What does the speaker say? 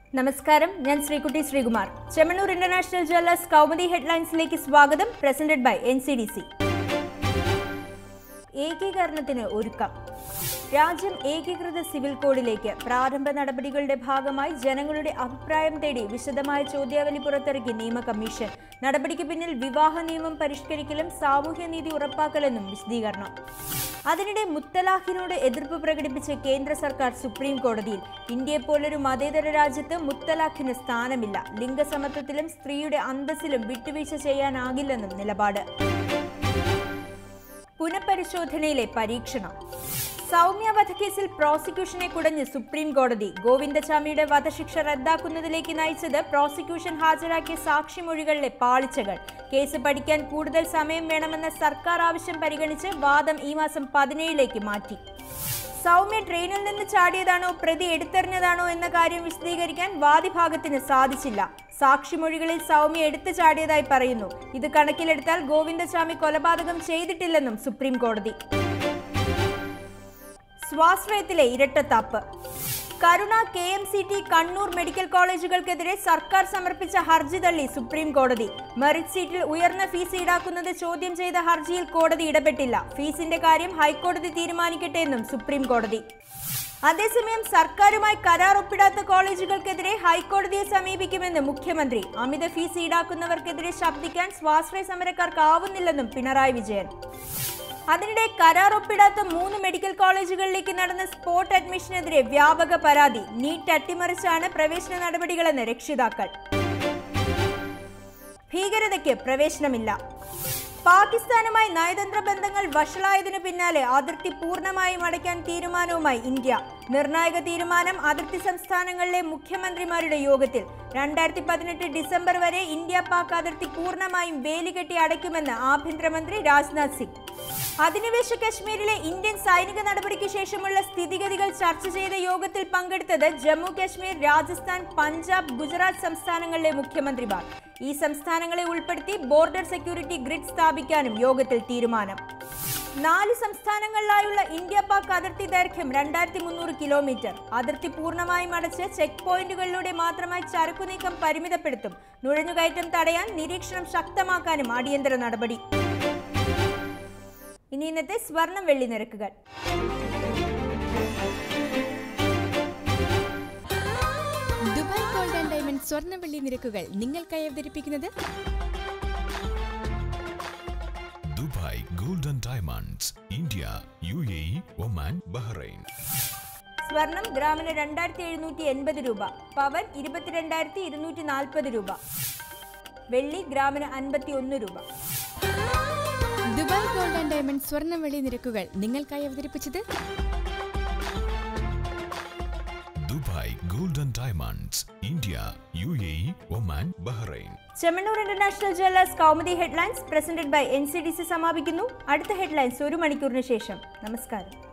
നമസ്കാരം ഞാൻ Sreekutty Sreekumar Chemmanur international jewellers Kaumudi ഹെഡ്ലൈൻസിലേക്ക് സ്വാഗതം presented by N C D C ഏകീകരണത്തിന് ഒരുക്കം രാജ്യം ഏകീകൃത സിവിൽ കോഡിലേക്ക് പ്രാരംഭ നടപടികളുടെ ഭാഗമായി ജനങ്ങളുടെ അഭിപ്രായം തേടി വിശദമായ ചോദ്യാവലി പുറത്തിറക്കി നിയമ കമ്മീഷൻ നടപടിക്ക് പിന്നിൽ വിവാഹ നിയമം പരിഷ്കരിക്കലും സാമൂഹ്യനീതി ഉറപ്പാക്കലെന്നും വിശദീകരണം അതിനിടെ മുത്തലാഖിനോട് എതിർപ്പ് പ്രകടിപ്പിച്ച് കേന്ദ്ര സർക്കാർ സുപ്രീം കോടതിയിൽ ഇന്ത്യയെ പോലൊരു മതേതര രാജ്യത്ത് മുത്തലാഖിന് സ്ഥാനമില്ല ലിംഗസമത്വത്തിലും സ്ത്രീയുടെ അന്തസ്സിലും വിട്ടുവീഴ്ച ചെയ്യാനാകില്ലെന്നും നിലപാട് പുനഃപരിശോധനയിലെ പരീക്ഷണം സൗമ്യ വധക്കേസിൽ പ്രോസിക്യൂഷനെ കുടഞ്ഞ് സുപ്രീം കോടതി ഗോവിന്ദചാമിയുടെ വധശിക്ഷ റദ്ദാക്കുന്നതിലേക്ക് നയിച്ചത് പ്രോസിക്യൂഷൻ ഹാജരാക്കിയ സാക്ഷിമൊഴികളിലെ പാളിച്ചകൾ കേസ് പഠിക്കാൻ കൂടുതൽ സമയം വേണമെന്ന സർക്കാർ ആവശ്യം പരിഗണിച്ച് വാദം ഈ മാസം പതിനേഴിലേക്ക് മാറ്റി സൗമ്യ ട്രെയിനിൽ നിന്ന് ചാടിയതാണോ പ്രതി എടുത്തെറിഞ്ഞതാണോ എന്ന കാര്യം വിശദീകരിക്കാൻ വാദിഭാഗത്തിന് സാധിച്ചില്ല സാക്ഷിമൊഴികളിൽ സൗമ്യ എടുത്തു ചാടിയതായി പറയുന്നു ഇത് കണക്കിലെടുത്താൽ ഗോവിന്ദസ്വാമി കൊലപാതകം ചെയ്തിട്ടില്ലെന്നും സുപ്രീം കോടതി സ്വാശ്രയത്തിലെ ഇരട്ടത്താപ്പ് Karuna K M C T Kannur medical കോളേജുകൾക്കെതിരെ സർക്കാർ സമർപ്പിച്ച ഹർജി തള്ളി സുപ്രീം കോടതി മെറിറ്റ് സീറ്റിൽ ഉയർന്ന ഫീസ് ഈടാക്കുന്നത് ചോദ്യം ചെയ്ത ഹർജിയിൽ കോടതി ഇടപെട്ടില്ല ഫീസിന്റെ കാര്യം ഹൈക്കോടതി തീരുമാനിക്കട്ടെ എന്നും സുപ്രീം കോടതി അതേസമയം സർക്കാരുമായി കരാർ ഒപ്പിടാത്ത കോളേജുകൾക്കെതിരെ ഹൈക്കോടതിയെ സമീപിക്കുമെന്ന് മുഖ്യമന്ത്രി അമിത ഫീസ് ഈടാക്കുന്നവർക്കെതിരെ ശബ്ദിക്കാൻ സ്വാശ്രയ സമരക്കാർക്കാവുന്നില്ലെന്നും പിണറായി വിജയൻ അതിനിടെ കരാർ ഒപ്പിടാത്ത മൂന്ന് മെഡിക്കൽ കോളേജുകളിലേക്ക് നടന്ന സ്പോട്ട് അഡ്മിഷനെതിരെ വ്യാപക പരാതി നീറ്റ് അട്ടിമറിച്ചാണ് പ്രവേശന നടപടികളെന്ന് രക്ഷിതാക്കൾ ഭീകരതയ്ക്ക് പ്രവേശനമില്ല പാകിസ്ഥാനുമായി നയതന്ത്ര ബന്ധങ്ങൾ വഷളായതിനു പിന്നാലെ അതിർത്തി പൂർണ്ണമായും അടയ്ക്കാൻ തീരുമാനവുമായി ഇന്ത്യ നിർണായക തീരുമാനം അതിർത്തി സംസ്ഥാനങ്ങളിലെ മുഖ്യമന്ത്രിമാരുടെ യോഗത്തിൽ രണ്ടായിരത്തി പതിനെട്ട് ഡിസംബർ വരെ ഇന്ത്യ പാക് അതിർത്തി പൂർണ്ണമായും വേലികെട്ടി അടയ്ക്കുമെന്ന് ആഭ്യന്തരമന്ത്രി രാജ്നാഥ് സിംഗ് അധിനിവേശ കശ്മീരിലെ ഇന്ത്യൻ സൈനിക നടപടിക്ക് ശേഷമുള്ള സ്ഥിതിഗതികൾ ചർച്ച ചെയ്ത യോഗത്തിൽ പങ്കെടുത്തത് ജമ്മു കശ്മീർ രാജസ്ഥാൻ പഞ്ചാബ് ഗുജറാത്ത് സംസ്ഥാനങ്ങളിലെ മുഖ്യമന്ത്രിമാർ ഈ സംസ്ഥാനങ്ങളെ ഉൾപ്പെടുത്തി ബോർഡർ സെക്യൂരിറ്റി ഗ്രിഡ് സ്ഥാപിക്കാനും യോഗത്തിൽ തീരുമാനം നാല് സംസ്ഥാനങ്ങളിലായുള്ള ഇന്ത്യ പാക് അതിർത്തി ദൈർഘ്യം രണ്ടായിരത്തി മുന്നൂറ് കിലോമീറ്റർ അതിർത്തി പൂർണ്ണമായും അടച്ച് ചെക്ക് പോയിന്റുകളിലൂടെ മാത്രമായി ചരക്കു നീക്കം പരിമിതപ്പെടുത്തും നുഴഞ്ഞുകയറ്റം തടയാൻ നിരീക്ഷണം ശക്തമാക്കാനും അടിയന്തര നടപടി ഇനി ഇന്നത്തെ സ്വർണം വെള്ളി നിരക്കുകൾ ദുബായ് ഗോൾഡ് ആൻഡ് ഡയമണ്ട് സ്വർണ്ണ വെള്ളി നിരക്കുകൾ നിങ്ങൾക്കായി അവതരിപ്പിക്കുന്നത് Dubai gold and diamonds India U A E Oman Bahrain സ്വർണം ഗ്രാമിന് രണ്ടായിരത്തി എഴുന്നൂറ്റി എൺപത് രൂപ പവൻ ഇരുപത്തിരണ്ടായിരത്തി ഇരുന്നൂറ്റി നാൽപ്പത് രൂപ വെള്ളി ഗ്രാമിന് അൻപത്തി ഒന്ന് രൂപ ദുബായ് ഗോൾഡ് ആൻഡ് ഡയമണ്ട് സ്വർണ്ണ വെള്ളി നിരക്കുകൾ നിങ്ങൾക്കായി അവതരിപ്പിച്ചത് Dubai gold and diamonds India U A E Oman Bahrain Chemmanur international jewellers Kaumudi headlines presented by N C D C സമാപിക്കുന്നു അടുത്ത ഹെഡ്ലൈൻസ് ഒരു മണിക്കൂറിന് ശേഷം നമസ്കാരം